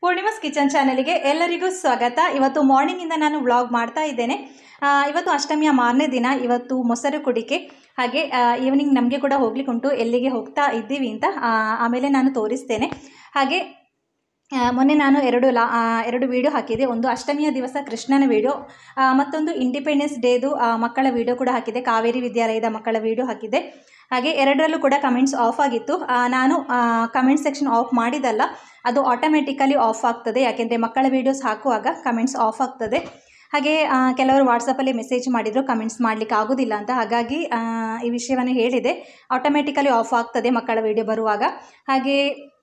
ಪೂರ್ಣಿಮಾಸ್ kitchen ಚಾನಲ್ಗೆ ಎಲ್ಲರಿಗೂ ಸ್ವಾಗತ ಇವತ್ತು ಮಾರ್ನಿಂಗಿಂದ ನಾನು ವ್ಲಾಗ್ ಮಾಡ್ತಾ ಇದ್ದೇನೆ ಆ, ಇವತ್ತು ಅಷ್ಟಮಿಯ ಮಾರನೇ ದಿನ ಇವತ್ತು ಮೊಸರು ಕುಡಿಕೆ ಹಾಗೆ ಈವ್ನಿಂಗ್ ನಮಗೆ ಕೂಡ ಹೋಗ್ಲಿಕ್ಕೆ ಉಂಟು ಎಲ್ಲಿಗೆ ಹೋಗ್ತಾ ಇದ್ದೀವಿ ಅಂತ ಆ, ಆಮೇಲೆ ನಾನು ತೋರಿಸ್ತೇನೆ ಹಾಗೆ ಆ, ಮೊನ್ನೆ ನಾನು ಎರಡು ಲಾ ಆ, ಎರಡು ವಿಡಿಯೋ ಹಾಕಿದೆ ಒಂದು ಅಷ್ಟಮಿಯ ದಿವಸ ಕೃಷ್ಣನ ವಿಡಿಯೋ ಮತ್ತೊಂದು ಇಂಡಿಪೆಂಡೆನ್ಸ್ ಡೇದು ಆ, ಮಕ್ಕಳ ವಿಡಿಯೋ ಕೂಡ ಹಾಕಿದೆ ಕಾವೇರಿ ವಿದ್ಯಾಲಯದ ಮಕ್ಕಳ ವಿಡಿಯೋ ಹಾಕಿದೆ ಹಾಗೆ ಎರಡರಲ್ಲೂ ಕೂಡ ಕಮೆಂಟ್ಸ್ ಆಫ್ ಆಗಿತ್ತು ಆ, ನಾನು ಕಮೆಂಟ್ ಸೆಕ್ಷನ್ ಆಫ್ ಮಾಡಿದಲ್ಲ ಅದು ಆಟೋಮೆಟಿಕಲಿ ಆಫ್ ಆಗ್ತದೆ ಯಾಕೆಂದರೆ ಮಕ್ಕಳ ವೀಡಿಯೋಸ್ ಹಾಕುವಾಗ ಕಮೆಂಟ್ಸ್ ಆಫ್ ಆಗ್ತದೆ ಹಾಗೆ ಆ, ಕೆಲವರು ವಾಟ್ಸಪ್ಪಲ್ಲಿ ಮೆಸೇಜ್ ಮಾಡಿದರು ಕಮೆಂಟ್ಸ್ ಮಾಡಲಿಕ್ಕೆ ಆಗೋದಿಲ್ಲ ಅಂತ ಹಾಗಾಗಿ ಆ, ಈ ವಿಷಯವನ್ನು ಹೇಳಿದೆ ಆಟೋಮೆಟಿಕಲಿ ಆಫ್ ಆಗ್ತದೆ ಮಕ್ಕಳ ವಿಡಿಯೋ ಬರುವಾಗ ಹಾಗೆ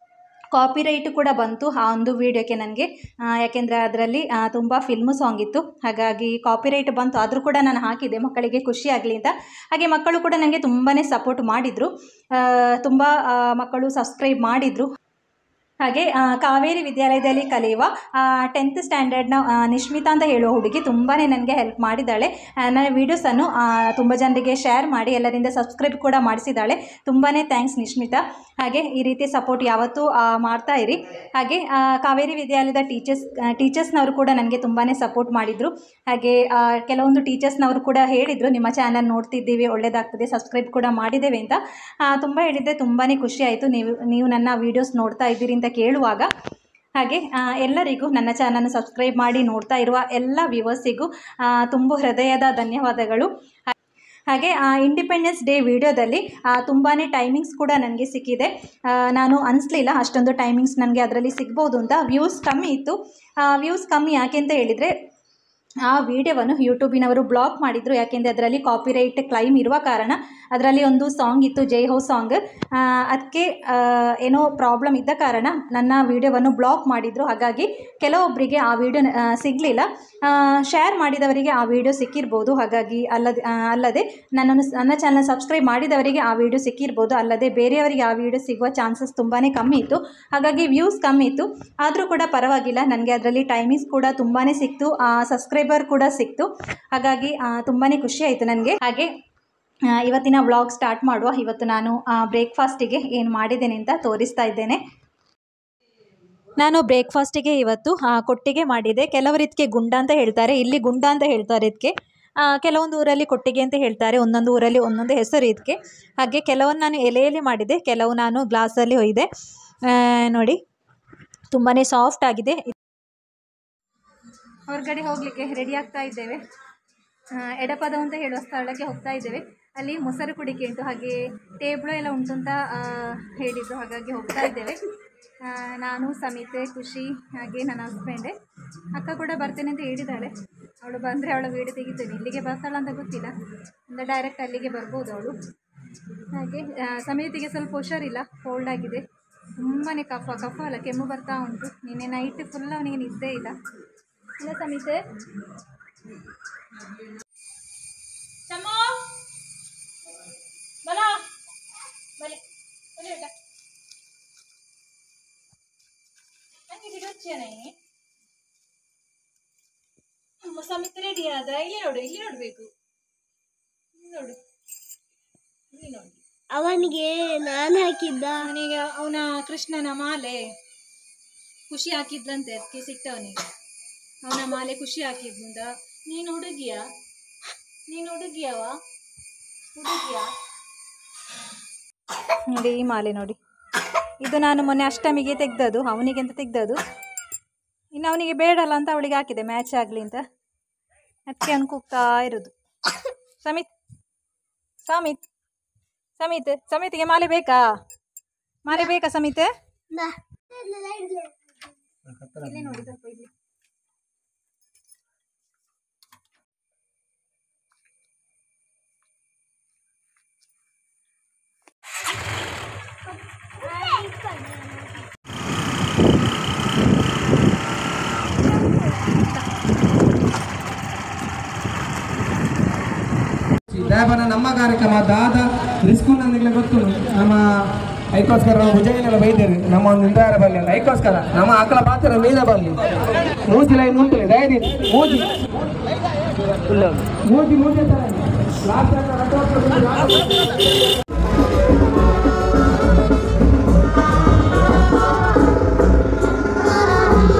ಕಾಪಿರೈಟ್ ಕೂಡ ಬಂತು ಆ ಒಂದು ವಿಡಿಯೋಕ್ಕೆ ನನಗೆ ಯಾಕೆಂದರೆ ಅದರಲ್ಲಿ ತುಂಬ ಫಿಲ್ಮು ಸಾಂಗ್ ಇತ್ತು ಹಾಗಾಗಿ ಕಾಪಿರೈಟ್ ಬಂತು ಆದರೂ ಕೂಡ ನಾನು ಹಾಕಿದೆ ಮಕ್ಕಳಿಗೆ ಖುಷಿ ಆಗಲಿ ಅಂತ ಹಾಗೆ ಮಕ್ಕಳು ಕೂಡ ನನಗೆ ತುಂಬಾ ಸಪೋರ್ಟ್ ಮಾಡಿದರು ತುಂಬ ಮಕ್ಕಳು ಸಬ್ಸ್ಕ್ರೈಬ್ ಮಾಡಿದರು ಹಾಗೆ ಆ, ಕಾವೇರಿ ವಿದ್ಯಾಲಯದಲ್ಲಿ ಕಲಿಯುವ ಟೆಂತ್ ಸ್ಟ್ಯಾಂಡರ್ಡ್ನ ಆ, ನಿಶ್ಮಿತಾ ಅಂತ ಹೇಳುವ ಹುಡುಗಿ ತುಂಬಾ ನನಗೆ ಹೆಲ್ಪ್ ಮಾಡಿದ್ದಾಳೆ ಆ, ನನ್ನ ವೀಡಿಯೋಸನ್ನು ತುಂಬ ಜನರಿಗೆ ಶೇರ್ ಮಾಡಿ ಎಲ್ಲರಿಂದ ಸಬ್ಸ್ಕ್ರೈಬ್ ಕೂಡ ಮಾಡಿಸಿದ್ದಾಳೆ ತುಂಬಾ ಥ್ಯಾಂಕ್ಸ್ ನಿಶ್ಮಿತಾ ಹಾಗೆ ಈ ರೀತಿ ಸಪೋರ್ಟ್ ಯಾವತ್ತೂ ಆ, ಮಾಡ್ತಾ ಇರಿ ಹಾಗೆ ಆ, ಕಾವೇರಿ ವಿದ್ಯಾಲಯದ ಟೀಚರ್ಸ್ ಟೀಚರ್ಸ್ನವರು ಕೂಡ ನನಗೆ ತುಂಬಾ ಸಪೋರ್ಟ್ ಮಾಡಿದರು ಹಾಗೆ ಆ, ಕೆಲವೊಂದು ಟೀಚರ್ಸ್ನವರು ಕೂಡ ಹೇಳಿದರು ನಿಮ್ಮ ಚಾನಲ್ ನೋಡ್ತಿದ್ದೀವಿ ಒಳ್ಳೆಯದಾಗ್ತದೆ ಸಬ್ಸ್ಕ್ರೈಬ್ ಕೂಡ ಮಾಡಿದ್ದೇವೆ ಅಂತ ತುಂಬ ಹೇಳಿದ್ದೆ ತುಂಬಾ ಖುಷಿ ಆಯಿತು ನೀವು ನೀವು ನನ್ನ ವೀಡಿಯೋಸ್ ನೋಡ್ತಾ ಇದ್ದೀರಿ ಅಂತ ಕೇಳುವಾಗ ಹಾಗೆ ಆ, ಎಲ್ಲರಿಗೂ ನನ್ನ ಚಾನಲ್ನ ಸಬ್ಸ್ಕ್ರೈಬ್ ಮಾಡಿ ನೋಡ್ತಾ ಇರುವ ಎಲ್ಲ ವ್ಯೂವರ್ಸಿಗೂ ತುಂಬ ಹೃದಯದ ಧನ್ಯವಾದಗಳು ಹಾ- ಹಾಗೆ ಇಂಡಿಪೆಂಡೆನ್ಸ್ ಡೇ ವಿಡಿಯೋದಲ್ಲಿ ತುಂಬಾ ಟೈಮಿಂಗ್ಸ್ ಕೂಡ ನನಗೆ ಸಿಕ್ಕಿದೆ ಆ, ನಾನು ಅನಿಸ್ಲಿಲ್ಲ ಅಷ್ಟೊಂದು ಟೈಮಿಂಗ್ಸ್ ನನಗೆ ಅದರಲ್ಲಿ ಸಿಗ್ಬೋದು ಅಂತ ವ್ಯೂಸ್ ಕಮ್ಮಿ ಇತ್ತು ವ್ಯೂಸ್ ಕಮ್ಮಿ ಯಾಕೆ ಅಂತ ಹೇಳಿದರೆ ಆ ವಿಡಿಯೋವನ್ನು ಯೂಟ್ಯೂಬಿನವರು ಬ್ಲಾಕ್ ಮಾಡಿದರು ಯಾಕೆಂದರೆ ಅದರಲ್ಲಿ ಕಾಪಿರೈಟ್ ಕ್ಲೈಮ್ ಇರುವ ಕಾರಣ ಅದರಲ್ಲಿ ಒಂದು ಸಾಂಗ್ ಇತ್ತು ಜೈ ಹೋ ಸಾಂಗ್ ಅದಕ್ಕೆ ಏನೋ ಪ್ರಾಬ್ಲಮ್ ಇದ್ದ ಕಾರಣ ನನ್ನ ವಿಡಿಯೋವನ್ನು ಬ್ಲಾಕ್ ಮಾಡಿದರು ಹಾಗಾಗಿ ಕೆಲವೊಬ್ಬರಿಗೆ ಆ ವಿಡಿಯೋ ಸಿಗಲಿಲ್ಲ ಶೇರ್ ಮಾಡಿದವರಿಗೆ ಆ ವಿಡಿಯೋ ಸಿಕ್ಕಿರ್ಬೋದು ಹಾಗಾಗಿ ಅಲ್ಲದೆ ಆ, ಅಲ್ಲದೆ ನನ್ನನ್ನು ನನ್ನ ಚಾನಲ್ ಸಬ್ಸ್ಕ್ರೈಬ್ ಮಾಡಿದವರಿಗೆ ಆ ವಿಡಿಯೋ ಸಿಕ್ಕಿರ್ಬೋದು ಅಲ್ಲದೆ ಬೇರೆಯವರಿಗೆ ಆ ವಿಡಿಯೋ ಸಿಗುವ ಚಾನ್ಸಸ್ ತುಂಬಾ ಕಮ್ಮಿ ಇತ್ತು ಹಾಗಾಗಿ ವ್ಯೂಸ್ ಕಮ್ಮಿ ಇತ್ತು ಆದರೂ ಕೂಡ ಪರವಾಗಿಲ್ಲ ನನಗೆ ಅದರಲ್ಲಿ ಟೈಮಿಂಗ್ಸ್ ಕೂಡ ತುಂಬಾ ಸಿಕ್ತು ಸಬ್ಸ್ಕ್ರೈಬರ್ ಕೂಡ ಸಿಕ್ತು ಹಾಗಾಗಿ ತುಂಬಾ ಖುಷಿ ಆಯಿತು ನನಗೆ ಹಾಗೆ ಆ, ಇವತ್ತಿನ ವ್ಲಾಗ್ ಸ್ಟಾರ್ಟ್ ಮಾಡುವ ಇವತ್ತು ನಾನು ಬ್ರೇಕ್ಫಾಸ್ಟಿಗೆ ಏನು ಮಾಡಿದ್ದೇನೆ ಅಂತ ತೋರಿಸ್ತಾ ಇದ್ದೇನೆ ನಾನು ಬ್ರೇಕ್ಫಾಸ್ಟಿಗೆ ಇವತ್ತು ಆ, ಕೊಟ್ಟಿಗೆ ಮಾಡಿದೆ ಕೆಲವರು ಇದಕ್ಕೆ ಗುಂಡ ಅಂತ ಹೇಳ್ತಾರೆ ಇಲ್ಲಿ ಗುಂಡ ಅಂತ ಹೇಳ್ತಾರೆ ಇದಕ್ಕೆ ಆ, ಕೆಲವೊಂದು ಊರಲ್ಲಿ ಕೊಟ್ಟಿಗೆ ಅಂತ ಹೇಳ್ತಾರೆ ಒಂದೊಂದು ಊರಲ್ಲಿ ಒಂದೊಂದು ಹೆಸರು ಇದಕ್ಕೆ ಹಾಗೆ ಕೆಲವೊಂದು ನಾನು ಎಲೆಯಲ್ಲಿ ಮಾಡಿದೆ ಕೆಲವು ನಾನು ಗ್ಲಾಸಲ್ಲಿ ಒಯ್ದೆ ಆ, ನೋಡಿ ತುಂಬಾ ಸಾಫ್ಟ್ ಆಗಿದೆ ಹೊರಗಡೆ ಹೋಗಲಿಕ್ಕೆ ರೆಡಿ ಆಗ್ತಾ ಇದ್ದೇವೆ ಆ, ಎಡಪದ ಅಂತ ಹೇಳುವ ಸ್ಥಳಕ್ಕೆ ಹೋಗ್ತಾ ಇದ್ದೇವೆ ಅಲ್ಲಿ ಮೊಸರು ಕುಡಿಕೆ ಉಂಟು ಹಾಗೆ ಟೇಬ್ಳು ಎಲ್ಲ ಉಂಟು ಅಂತ ಆ, ಹೇಳಿದ್ದು ಹಾಗಾಗಿ ಹೋಗ್ತಾ ಇದ್ದೇವೆ ಆ, ನಾನು ಸಮಿತೆ ಖುಷಿ ಹಾಗೆ ನನ್ನ ಹಸ್ಬೆಂಡೆ ಅಕ್ಕ ಕೂಡ ಬರ್ತೇನೆ ಅಂತ ಹೇಳಿದ್ದಾಳೆ ಅವಳು ಬಂದರೆ ಅವಳ ವೀಡಿಯೋ ತೆಗಿತೇನೆ ಇಲ್ಲಿಗೆ ಬರ್ತಾಳ ಅಂತ ಗೊತ್ತಿಲ್ಲ ಅಂದರೆ ಡೈರೆಕ್ಟ್ ಅಲ್ಲಿಗೆ ಬರ್ಬೋದು ಅವಳು ಹಾಗೆ ಆ, ಸಮಿತಿಗೆ ಸ್ವಲ್ಪ ಹುಷಾರಿಲ್ಲ ಕೋಲ್ಡ್ ಆಗಿದೆ ತುಂಬಾ ಕಫ ಕಫ ಅಲ್ಲ ಕೆಮ್ಮು ಬರ್ತಾ ಉಂಟು ನಿನ್ನೆ ನೈಟ್ ಫುಲ್ ಅವನಿಗೆ ನಿದ್ದೆ ಇಲ್ಲ ಇಲ್ಲ ಸಮಿತೆ ಚಮ್ಮೋ ಬಲ ಬಲೆ ಬಲೆ ಬೇಟ ನನಗೆ ಗಿಡಚ್ಚೇನೆ ನಮ್ಮ ಸಮಿತಿ ರೆಡಿ ಆದ ಇಲ್ಲಿ ನೋಡು ಇಲ್ಲಿ ನೋಡ್ಬೇಕು ಇಲ್ಲಿ ನೋಡು ಇಲ್ಲಿ ನೋಡಿ ಅವನಿಗೆ ನಾನು ಹಾಕಿದ್ದ ಅವನಿಗೆ ಅವನ ಕೃಷ್ಣನ ಮಾಲೆ ಖುಷಿ ಹಾಕಿದ್ಲಂತೆ ಅದಕ್ಕೆ ಸಿಕ್ತವನಿಗೆ ಅವನ ಮಾಲೆ ಖುಷಿ ಹಾಕಿದ್ನಿಂದ ನೀನು ಹುಡುಗಿಯ ನೀನು ಹುಡುಗಿಯವ ಹುಡುಗಿಯ ನೋಡಿ ಈ ಮಾಲೆ ನೋಡಿ ಇದು ನಾನು ಮೊನ್ನೆ ಅಷ್ಟಮಿಗೆ ತೆಗ್ದದು ಅವನಿಗೆ ಅಂತ ತೆಗ್ದದು ಇನ್ನು ಅವನಿಗೆ ಬೇಡಲ್ಲ ಅಂತ ಅವಳಿಗೆ ಹಾಕಿದೆ ಮ್ಯಾಚ್ ಆಗಲಿ ಅಂತ ಅದಕ್ಕೆ ಅವ್ನು ಕೂಗ್ತಾ ಇರೋದು ಸಮಿತ್ ಸಮಿತ್ ಸಮಿತ್ ಸಮಿತಿಗೆ ಮಾಲೆ ಬೇಕಾ ಮಾಲೆ ಬೇಕಾ ಸಮಿತ್ ಇಲ್ಲಿ ನೋಡಿ ಸ್ವಲ್ಪ ಇಲ್ಲಿ ಲೇಬನ ನಮ್ಮ ಕಾರ್ಯಕ್ರಮ ದಾದ ರಿಸ್ಕು ನನಗೆ ಗೊತ್ತು ನಮ್ಮ ಐಕೋಸ್ಕರ ನಾವು ಭುಜಂಗನೆಲ್ಲ ಬೈದೇವೆ ನಮ್ಮ ಒಂದು ಇಂದಾರ ಬರಲಿ ಐಕೋಸ್ಕರ ನಮ್ಮ ಆಕಳ ಪಾತ್ರ ಮೀನ ಬರಲಿ ಮೂಜಿ ಲೈನ್ ಉಂಟು ದಯದಿ ಮೂಜಿ ಮೂಜಿ ಮೂಜಿ ತರ ಲಾಸ್ಟ್ ಟೈಮ್ ರಥೋತ್ಸವದಲ್ಲಿ ರಾಮ- ಆ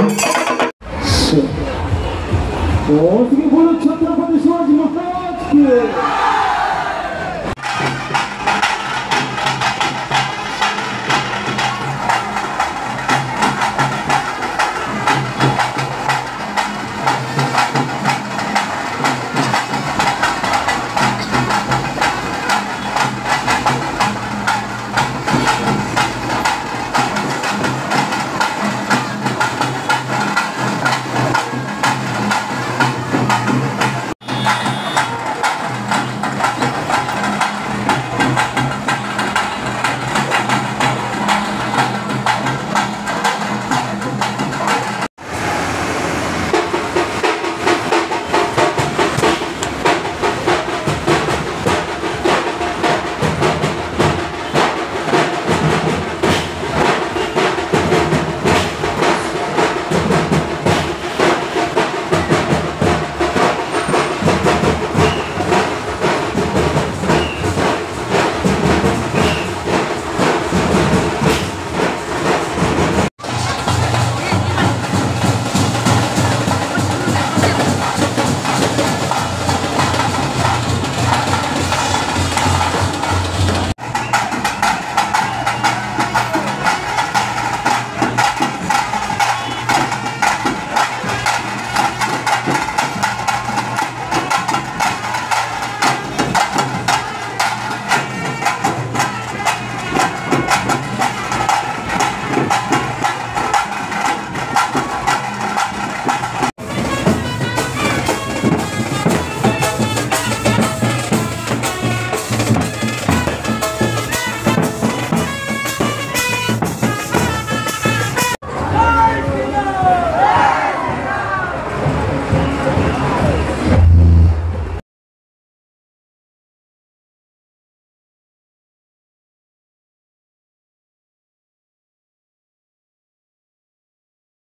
छत्रपती शिवाजी महाराज की